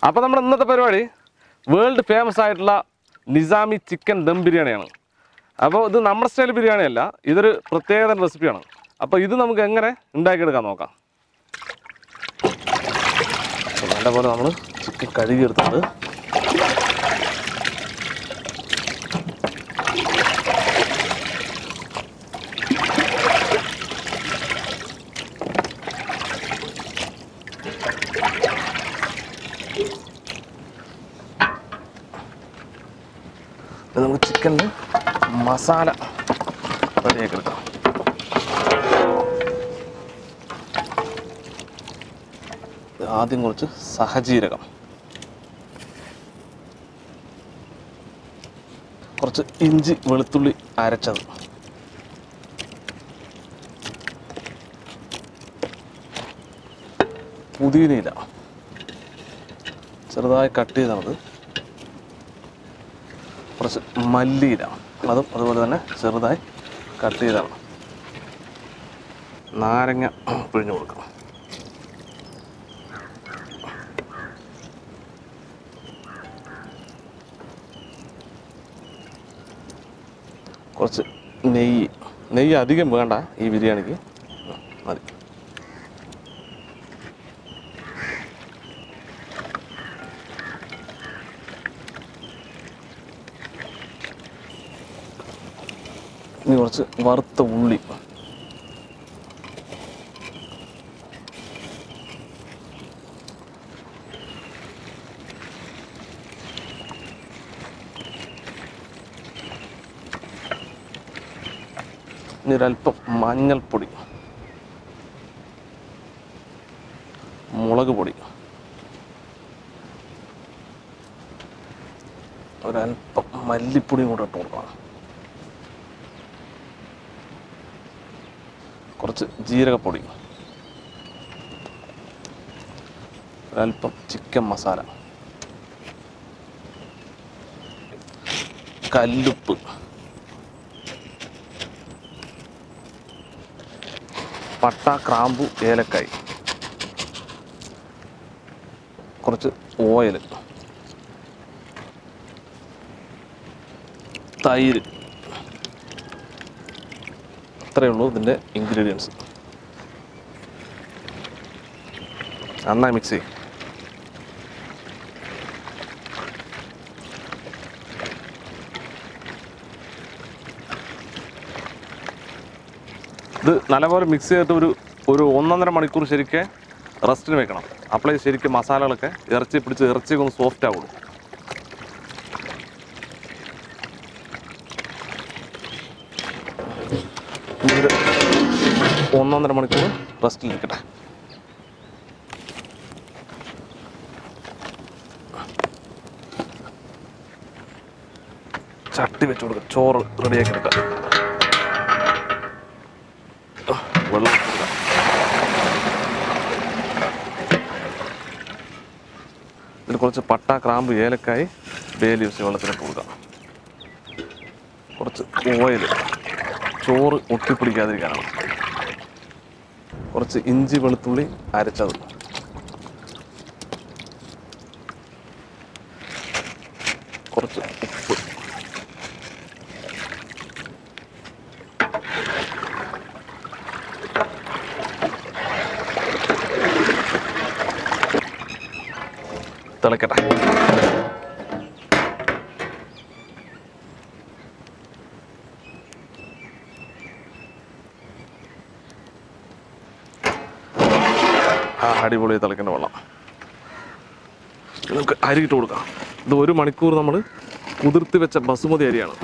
അപ്പോൾ നമ്മുടെ ഇന്നത്തെ പരിപാടി വേൾഡ് ഫേമസ് ആയിട്ടുള്ള നിസാമി ചിക്കൻ ദം ബിരിയാണിയാണ് അപ്പോൾ ഇത് നമ്മുടെ സ്റ്റൈൽ ബിരിയാണി അല്ല ഇതൊരു പ്രത്യേകത റെസിപ്പിയാണ് അപ്പോൾ ഇത് നമുക്ക് എങ്ങനെ ഉണ്ടാക്കിയെടുക്കാൻ നോക്കാം അപ്പോൾ നല്ലപോലെ നമ്മൾ ചിക്കൻ കഴുകിയെടുത്തിട്ടുണ്ട് ഇത് നമുക്ക് ചിക്കനിൽ മസാല റെഡിയാക്കി എടുക്കാം ഇത് ആദ്യം കുറച്ച് സഹജീരകം കുറച്ച് ഇഞ്ചി വെളുത്തുള്ളി അരച്ചത് പുതിനയില ചെറുതായി കട്ട് ചെയ്താണത് കുറച്ച് മല്ലിയില അതും അതുപോലെ തന്നെ ചെറുതായി കട്ട് ചെയ്താണ് നാരങ്ങ പിഴിഞ്ഞു കൊടുക്കണം കുറച്ച് നെയ്യ് നെയ്യ് അധികം വേണ്ട ഈ ബിരിയാണിക്ക് ഉം, മതി ഇനി കുറച്ച് വറുത്ത ഉള്ളി ഇനി ഒരല്പം മഞ്ഞൾപ്പൊടി മുളക് പൊടി ഒരല്പം മല്ലിപ്പൊടിയും കൂടെ ഇട്ട് കൊടുക്കണം കുറച്ച് ജീരകപ്പൊടി ഒരല്പം ചിക്കൻ മസാല കല്ലുപ്പ് പട്ട ക്രാമ്പു ഏലക്കായ് കുറച്ച് ഓയിൽ തൈര് അത്രയേ ഉള്ളൂ ഇതിൻ്റെ ഇൻഗ്രീഡിയൻസ് നന്നായി മിക്സ് ചെയ്യും ഇത് നല്ലപോലെ മിക്സ് ചെയ്തിട്ട് ഒരു ഒരു ഒന്നൊന്നര മണിക്കൂർ ശരിക്ക് റെസ്റ്റിന് വെക്കണം അപ്പോഴേ ശരിക്കും മസാലകളൊക്കെ ഇറച്ചി പിടിച്ച് ഇറച്ചിയൊക്കെ ഒന്ന് സോഫ്റ്റ് ആവുള്ളൂ ഇതൊരു ഒന്നൊന്നര മണിക്കൂർ റെസ്റ്റിൽ നിൽക്കട്ടെ ചട്ടി വെച്ച് കൊടുക്കുക ചോറ് റെഡിയാക്കി എടുക്കാം ആ, വെള്ളം കൊടുക്കാം. ഇതിൽ കുറച്ച് പട്ട ക്രാമ്പ് ഏലക്കായി ബേ ലീവ്സ് വെള്ളത്തിലിട്ട് കൊടുക്കാം കുറച്ച് ഓയിൽ ചോറ് ഒട്ടിപ്പിടിക്കാതിരിക്കാനാണ് കുറച്ച് ഇഞ്ചി വെളുത്തുള്ളി അരച്ചത് കുറച്ച് ഉപ്പ് തിളക്കട്ടെ ആ അടിപൊളി തിളക്കേണ്ട വെള്ളം നമുക്ക് അരി ഇട്ട് കൊടുക്കാം ഇത് ഒരു മണിക്കൂർ നമ്മൾ കുതിർത്തി വെച്ച ബസുമതി അരിയാണ്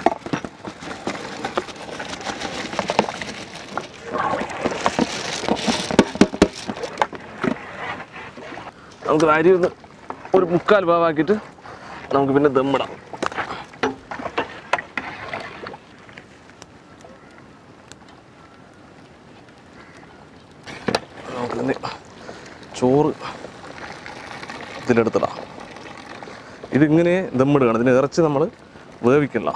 നമുക്ക് അരി ഒന്ന് ഒരു മുക്കാൽ ഭാഗമാക്കിയിട്ട് നമുക്ക് പിന്നെ ദമ്മിടാം നമുക്ക് പിന്നെ ചോറ് ഇതിലെടുത്തിടാം ഇതിങ്ങനെ ദമ്മിടുകയാണ് ഇതിന് ഇറച്ചി നമ്മൾ വേവിക്കില്ല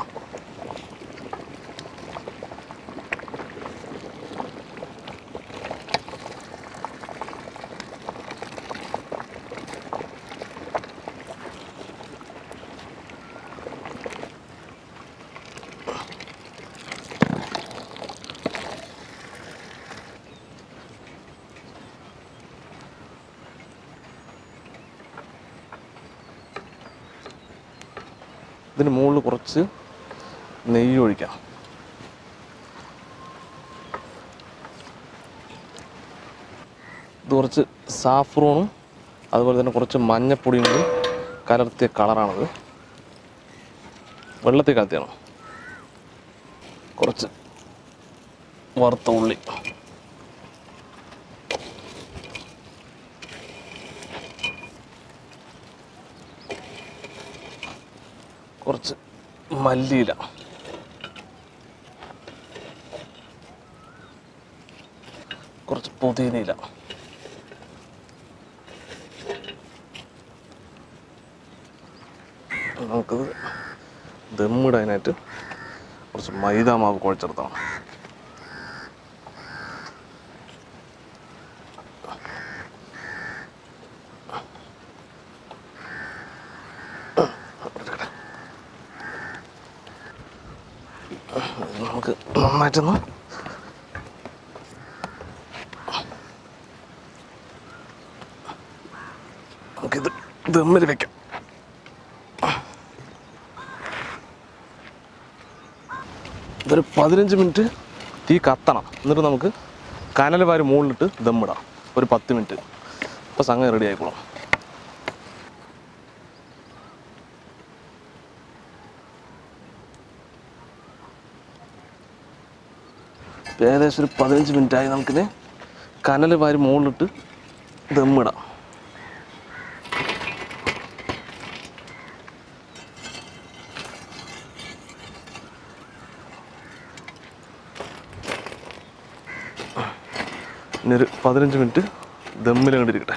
ഇതിന് മുകളിൽ കുറച്ച് നെയ്യ് ഒഴിക്കാം ഇത് കുറച്ച് സാഫ്രോണും അതുപോലെ തന്നെ കുറച്ച് മഞ്ഞപ്പൊടിയും കൂടി കലർത്തിയ കളറാണത് വെള്ളത്തിൽ കലത്തിയാണ് കുറച്ച് വറുത്ത ഉള്ളി കുറച്ച് മല്ലിയില കുറച്ച് പുതിനയില നമുക്കത് ദമ്മിടാനായിട്ട് കുറച്ച് മൈദ മാവ് കുഴച്ചെടുത്തണം നമുക്ക് നന്നായിട്ടൊന്ന് നമുക്കിത് ദമ്മിൽ വെക്കാം ഇതൊരു പതിനഞ്ച് മിനിറ്റ് തീ കത്തണം എന്നിട്ട് നമുക്ക് കനൽ വാരി മുകളിലിട്ട് ദമ്മിടാം ഒരു പത്ത് മിനിറ്റ് അപ്പോൾ സംഗതി റെഡി ആയിക്കോളും ഇപ്പം ഏകദേശം ഒരു പതിനഞ്ച് മിനിറ്റായി നമുക്കിത് കനൽ വാരി മുകളിലിട്ട് ദമ്മിടാം ഇനി ഒരു പതിനഞ്ച് മിനിറ്റ് ദമ്മിൽ കണ്ടിരിക്കട്ടെ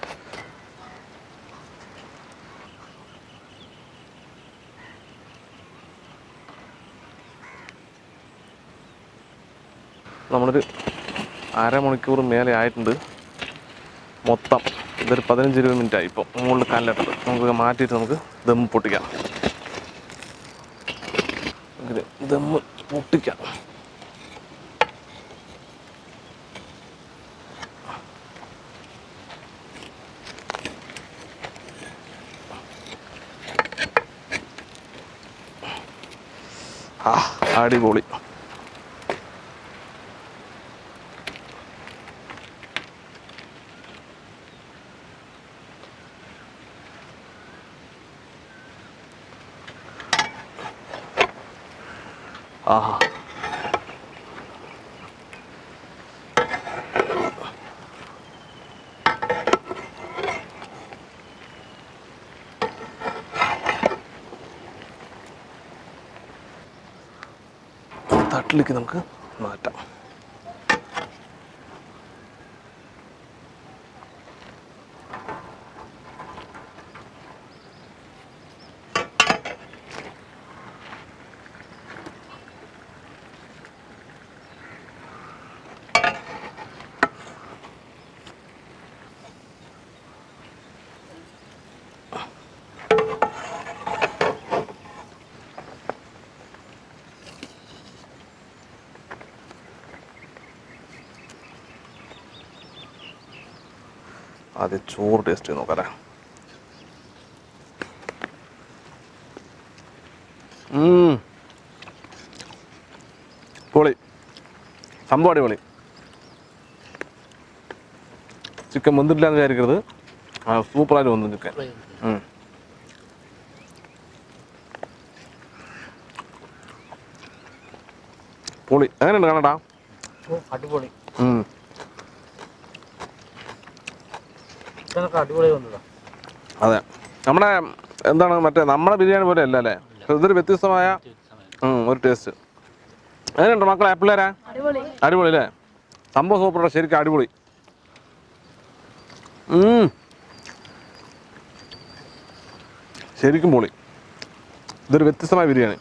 നമ്മളൊരു അരമണിക്കൂർ മേലെ ആയിട്ടുണ്ട് മൊത്തം ഇതൊരു പതിനഞ്ച് ഇരുപത് മിനിറ്റ് ആയി ഇപ്പോൾ മുകളിൽ കല്ലിട്ടത് നമുക്ക് മാറ്റിയിട്ട് നമുക്ക് ദം പൊട്ടിക്കാം ഇത് ദമ്മ് പൊട്ടിക്കാം ആ അടിപൊളി ആഹാ തട്ടിലേക്ക് നമുക്ക് മാറ്റാം ആദ്യം ചോറ് ടേസ്റ്റ് ചെയ്ത് നോക്കാം ഉം. പൊളി സംഭവം അടിപൊളി ചിക്കൻ വെന്തിട്ടില്ല എന്ന് വിചാരിക്കരുത് ആ സൂപ്പറായിട്ട് വന്നു ചിക്കൻ ഉം. പൊളി എങ്ങനെയുണ്ട് കാണട്ടാ അടിപൊളി ഉം. ചിക്കനൊക്കെ അടിപൊളി വന്നതാ അതെ നമ്മുടെ എന്താണ് മറ്റേ നമ്മുടെ ബിരിയാണി പോലെ അല്ല അല്ലേ ഇതൊരു വ്യത്യസ്തമായ ഉം, ഒരു ടേസ്റ്റ് എങ്ങനെയുണ്ട് മക്കളെ പിള്ളേരാ അടിപൊളി അടിപൊളി അല്ലേ സംഭവം സൂപ്പർ ശരിക്കും അടിപൊളി ഉം. ശരിക്കും പൊളി ഇതൊരു വ്യത്യസ്തമായ ബിരിയാണി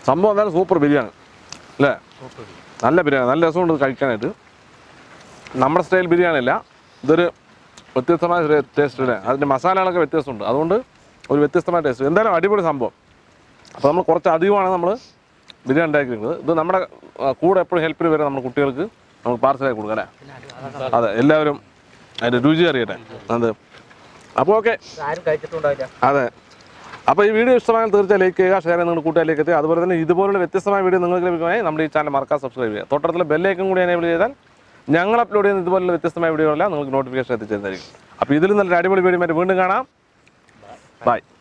സംഭവം എന്തായാലും സൂപ്പർ ബിരിയാണി അല്ലേ സൂപ്പർ നല്ല ബിരിയാണി നല്ല രസമുണ്ട് ഇത് കഴിക്കാനായിട്ട് നമ്മുടെ സ്റ്റൈൽ ബിരിയാണി അല്ല ഇതൊരു വ്യത്യസ്തമായ ടേസ്റ്റ് അല്ലേ അതിൻ്റെ മസാലകളൊക്കെ വ്യത്യാസമുണ്ട് അതുകൊണ്ട് ഒരു വ്യത്യസ്തമായ ടേസ്റ്റ് എന്തായാലും അടിപൊളി സംഭവം അപ്പോൾ നമ്മൾ കുറച്ച് അധികമാണ് നമ്മൾ ബിരിയാണി ഉണ്ടാക്കിയിരിക്കുന്നത് ഇത് നമ്മുടെ ആ, കൂടെ എപ്പോഴും ഹെൽപ്പിന് വരെ നമ്മുടെ കുട്ടികൾക്ക് നമുക്ക് പാർസലായി കൊടുക്കാം അല്ലേ അതെ എല്ലാവരും അതിൻ്റെ രുചി അറിയട്ടെ അത് അപ്പോൾ ഓക്കെ ആരും കഴിച്ചിട്ടുണ്ടാവില്ല അതെ അപ്പോൾ ഈ വീഡിയോ ഇഷ്ടമായാൽ തീർച്ചയായും ലൈക്ക് ചെയ്യുക ഷെയർ ചെയ്യുക നിങ്ങളുടെ കൂട്ടുകാരിലേക്ക് എത്തുക അതുപോലെ തന്നെ ഇതുപോലുള്ള വ്യത്യസ്തമായ വീഡിയോ നിങ്ങൾക്ക് ലഭിക്കുവാനായി നമ്മുടെ ഈ ചാനൽ മറക്കാൻ സബ്സ്ക്രൈബ് ചെയ്യുക തൊട്ടടുത്തുള്ള ബെല്ലൈക്കും കൂടി എനേബിൾ ചെയ്താൽ ഞങ്ങൾ അപ്ലോഡ് ചെയ്യുന്ന ഇതുപോലുള്ള വ്യത്യസ്തമായ വീഡിയോകളെല്ലാം നിങ്ങൾക്ക് നോട്ടിഫിക്കേഷൻ എത്തിച്ചേരുന്നതായിരിക്കും അപ്പോൾ ഇതിൽ നല്ലൊരു അടിപൊളി വീഡിയോ വീണ്ടും കാണാം ബൈ